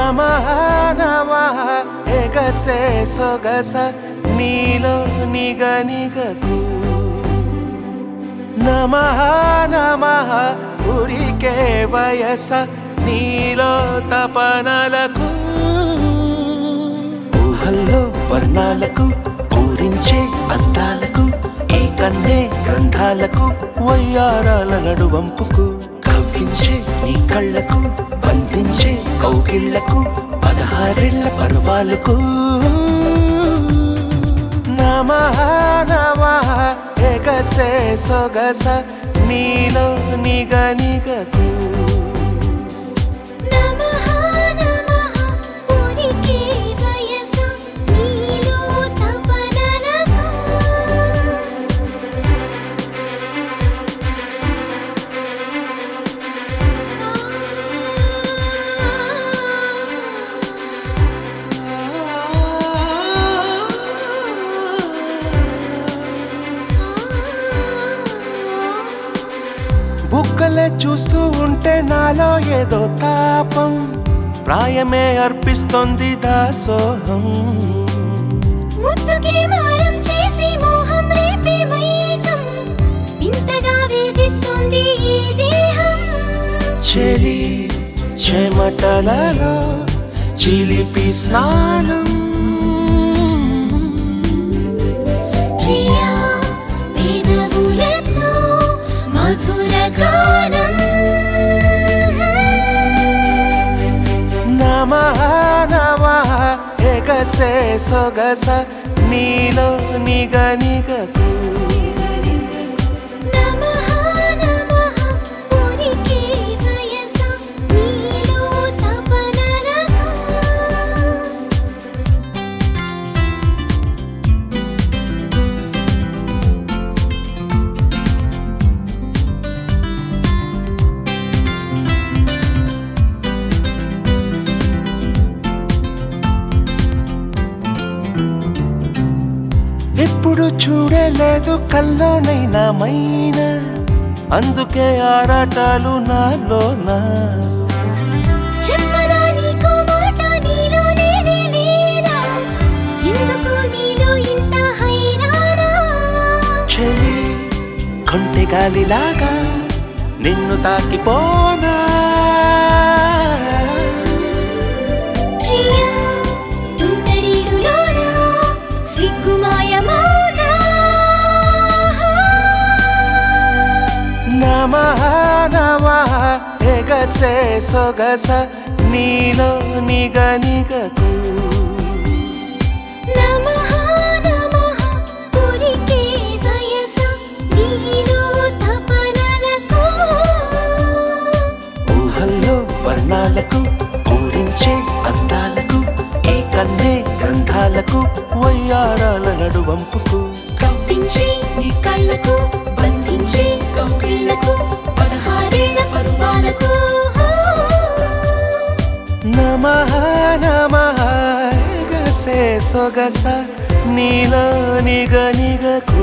నమః నమః ఎగసే సొగస నీలో నిగ నిగకు నమః నమః ఉరికే వయస నీలో తపనలకు ఊహల్లో వర్ణాలకు పూరించే అందాలకు ఈ కన్నే గ్రంథాలకు వయ్యారాల నడువంపుకు కవ్వించే నీ కళ్ళకు బంధించే కౌగిళ్లకు పదహారేళ్ల పర్వాలకు నమః నమః ఎగసే సొగస నీలో నిగ నిగకు నమః నమః ఉనికి వయస నీలో తపనలకు బుక్కలే చూస్తూ ఉంటే నాలో ఏదో తాపం ప్రాయమే అర్పిస్తోంది దాసోహం ముద్దుకి మారం చేసి మోహం రేపే మైకం ఇంతగా వేధిస్తుంది ఈ దేహం చెలి చెమటలలో చిలిపి స్నానం ప్రియా పెదవులతో మధుర గానం నమః నమః ఎగసే సొగస నీలో నిగ నిగకు నమః నమః ఉనికి వయస నీలో తపనలకు ఎప్పుడు చూడలేదు కల్లోనైనా మైన అందుకే ఆరాటాలు నాలోనా చెప్పనా నీకు మాట నీలో నేనే లేనా ఎందుకు నీలో ఇంత హైరానా చెలి కొంటె గాలిలాగా నిన్ను తాకిపోనా ప్రియా తుంటరిడులోన సిగ్గుమాయమౌనా నమః నమః ఎగసే సొగస నీలో నిగ నిగకు నమః నమః ఉనికి వయస నీలో తపనలకు ఊహల్లో వర్ణాలకు పూరించే అందాలకు ఈ కన్నే గ్రంథాలకు వయ్యారాల నడువంపుకు కవ్వించి నీ కళ్ళకు బంధించి కౌగిళ్లకు పదహారేళ్ల పరువాలకు నమః నమః ఎగసే సొగస నీలో నిగ నిగకు